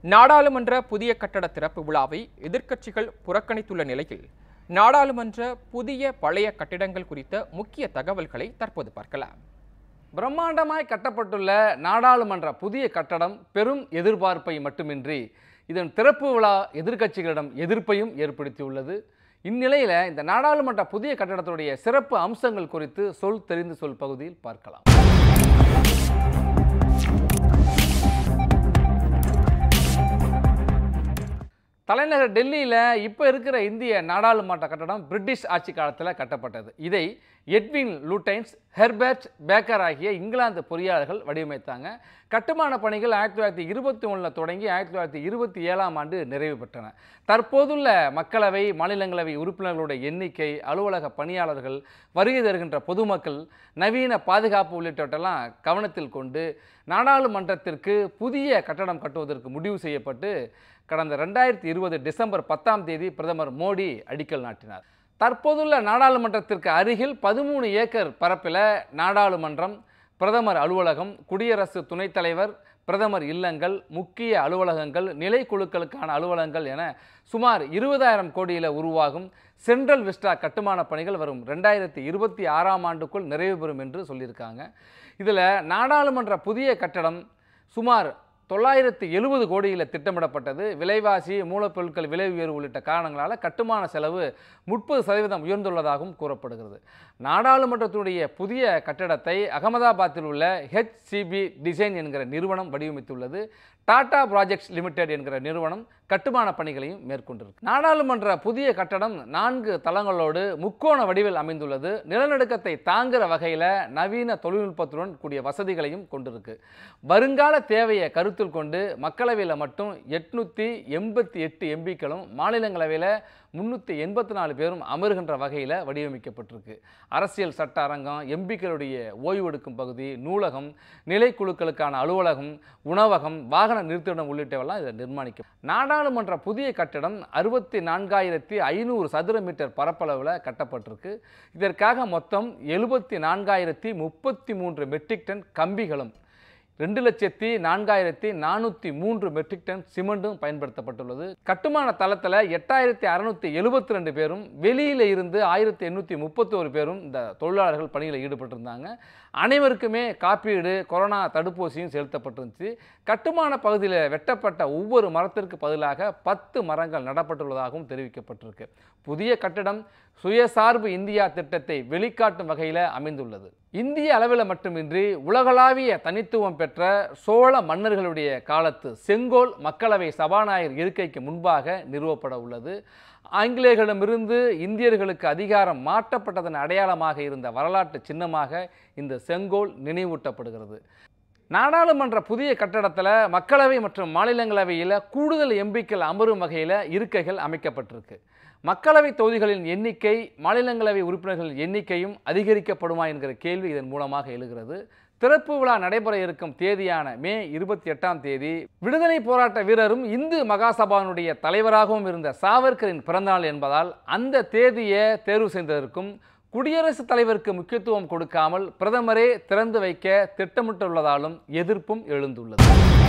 நாடாளுமன்ற புதிய கட்டட திறப்பு விழாவை எதிர்க்கட்சிகள் புறக்கணித்துள்ள நிலையில் நாடாளுமன்ற புதிய பழைய கட்டிடங்கள் குறித்த முக்கிய தகவல்களை தற்போது பார்க்கலாம் பிரம்மாண்டமாய் கட்டப்பட்டுள்ள நாடாளுமன்ற புதிய கட்டடம் பெரும் எதிர்பார்ப்பை மட்டுமின்றி இதன் திறப்பு விழா எதிர்க்கட்சிகளிடம் எதிர்ப்பையும் ஏற்படுத்தியுள்ளது இந்நிலையில் இந்த நாடாளுமன்ற புதிய கட்டடத்துடைய சிறப்பு அம்சங்கள் குறித்து சொல் தெரிந்து சொல் பகுதியில் பார்க்கலாம் தலைநகர் டெல்லியில் இப்போ இருக்கிற இந்திய நாடாளுமன்ற கட்டடம் பிரிட்டிஷ் ஆட்சி காலத்தில் கட்டப்பட்டது இதை எட்வின் லூட்டைன்ஸ் ஹெர்பர்ட் பேக்கர் ஆகிய இங்கிலாந்து பொறியாளர்கள் வடிவமைத்தாங்க கட்டுமான பணிகள் ஆயிரத்தி தொள்ளாயிரத்தி இருபத்தி ஒன்றில் தொடங்கி ஆயிரத்தி தொள்ளாயிரத்தி இருபத்தி ஏழாம் ஆண்டு நிறைவு பெற்றன தற்போதுள்ள மக்களவை மாநிலங்களவை உறுப்பினர்களுடைய எண்ணிக்கை அலுவலக பணியாளர்கள் வருகை தருகின்ற பொதுமக்கள் நவீன பாதுகாப்பு உள்ளிட்டவற்றெல்லாம் கவனத்தில் கொண்டு நாடாளுமன்றத்திற்கு புதிய கட்டடம் கட்டுவதற்கு முடிவு செய்யப்பட்டு கடந்த ரெண்டாயிரத்தி இருபது டிசம்பர் பத்தாம் தேதி பிரதமர் மோடி அடிக்கல் நாட்டினார் தற்போதுள்ள நாடாளுமன்றத்திற்கு அருகில் பதிமூணு ஏக்கர் பரப்பில் நாடாளுமன்றம் பிரதமர் அலுவலகம் குடியரசு துணைத் தலைவர் பிரதமர் இல்லங்கள் முக்கிய அலுவலகங்கள் நிலைக்குழுக்களுக்கான அலுவலகங்கள் என சுமார் இருபதாயிரம் கோடியில் உருவாகும் சென்ட்ரல் விஸ்டா கட்டுமான பணிகள் வரும் ரெண்டாயிரத்தி இருபத்தி ஆறாம் ஆண்டுக்குள் நிறைவு பெறும் என்று சொல்லியிருக்காங்க இதில் நாடாளுமன்ற புதிய கட்டடம் சுமார் தொள்ளாயிரத்து எழுபது கோடியில் திட்டமிடப்பட்டது விலைவாசி மூலப்பொருட்கள் விலை உயர்வு உள்ளிட்ட காரணங்களால் கட்டுமான செலவு முப்பது சதவீதம் உயர்ந்துள்ளதாகவும் கூறப்படுகிறது நாடாளுமன்றத்தினுடைய புதிய கட்டடத்தை அகமதாபாத்தில் உள்ள ஹெச்சிபி டிசைன் என்கிற நிறுவனம் வடிவமைத்துள்ளது டாடா ப்ராஜெக்ட்ஸ் லிமிடெட் என்கிற நிறுவனம் கட்டுமான பணிகளையும் மேற்கொண்டிருக்கு நாடாளுமன்ற புதிய கட்டடம் நான்கு தளங்களோடு முக்கோண வடிவில் அமைந்துள்ளது நிலநடுக்கத்தை தாங்குகிற வகையில் நவீன தொழில்நுட்பத்துடன் கூடிய வசதிகளையும் கொண்டிருக்கு வருங்கால தேவையை கருத்தில் கொண்டு மக்களவையில் மட்டும் எட்நூற்றி எண்பத்தி எட்டு எம்பிக்களும் மாநிலங்களவையில் முந்நூற்றி எண்பத்தி நாலு பேரும் அமருகின்ற வகையில் வடிவமைக்கப்பட்டிருக்கு அரசியல் சட்ட அரங்கம் எம்பிக்களுடைய ஓய்வெடுக்கும் பகுதி நூலகம் நிலைக்குழுக்களுக்கான அலுவலகம் உணவகம் வாகன நிறுத்திடம் உள்ளிட்டவெல்லாம் இதில் நிர்மாணிக்கும் நாடாளுமன்ற புதிய கட்டிடம் அறுபத்தி நான்காயிரத்தி ஐநூறு சதுர மீட்டர் பரப்பளவில் கட்டப்பட்டிருக்கு இதற்காக மொத்தம் எழுபத்தி நான்காயிரத்தி முப்பத்தி மூன்று மெட்ரிக் டன் கம்பிகளும் ரெண்டு லட்சத்தி நான்காயிரத்தி நானூற்றி மூன்று மெட்ரிக் டன் சிமெண்ட்டும் பயன்படுத்தப்பட்டுள்ளது கட்டுமான தளத்தில் எட்டாயிரத்தி அறநூற்றி எழுபத்தி ரெண்டு பேரும் வெளியில் இருந்து ஆயிரத்தி எண்ணூற்றி முப்பத்தோரு பேரும் இந்த தொழிலாளர்கள் பணியில் ஈடுபட்டிருந்தாங்க அனைவருக்குமே காப்பீடு கொரோனா தடுப்பூசியும் செலுத்தப்பட்டிருந்துச்சு கட்டுமான பகுதியில் வெட்டப்பட்ட ஒவ்வொரு மரத்திற்கு பதிலாக பத்து மரங்கள் நடப்பட்டுள்ளதாகவும் தெரிவிக்கப்பட்டிருக்கு புதிய கட்டிடம் சுயசார்பு இந்தியா திட்டத்தை வெளிக்காட்டும் வகையில் அமைந்துள்ளது இந்திய அளவில் மட்டுமின்றி உலகளாவிய தனித்துவம் பெற்ற சோழ மன்னர்களுடைய காலத்து செங்கோல் மக்களவை சபாநாயகர் இருக்கைக்கு முன்பாக நிறுவப்பட உள்ளது ஆங்கிலேயர்களிடமிருந்து இந்தியர்களுக்கு அதிகாரம் மாற்றப்பட்டதன் அடையாளமாக இருந்த வரலாற்று சின்னமாக இந்த செங்கோல் நினைவூட்டப்படுகிறது நாடாளுமன்ற புதிய கட்டடத்தில் மக்களவை மற்றும் மாநிலங்களவையில் கூடுதல் எம்பிக்கள் அமரும் வகையில் இருக்கைகள் அமைக்கப்பட்டிருக்கு மக்களவை தொகுதிகளின் எண்ணிக்கை மாநிலங்களவை உறுப்பினர்களின் எண்ணிக்கையும் அதிகரிக்கப்படுமா என்கிற கேள்வி இதன் மூலமாக எழுகிறது திறப்பு விழா நடைபெற இருக்கும் தேதியான மே இருபத்தி எட்டாம் தேதி விடுதலை போராட்ட வீரரும் இந்து மகாசபாவினுடைய தலைவராகவும் இருந்த சாவர்கரின் பிறந்தநாள் என்பதால் அந்த தேதியை தேர்வு செய்ததற்கும் குடியரசுத் தலைவருக்கு முக்கியத்துவம் கொடுக்காமல் பிரதமரே திறந்து வைக்க திட்டமிட்டுள்ளதாலும் எதிர்ப்பும் எழுந்துள்ளது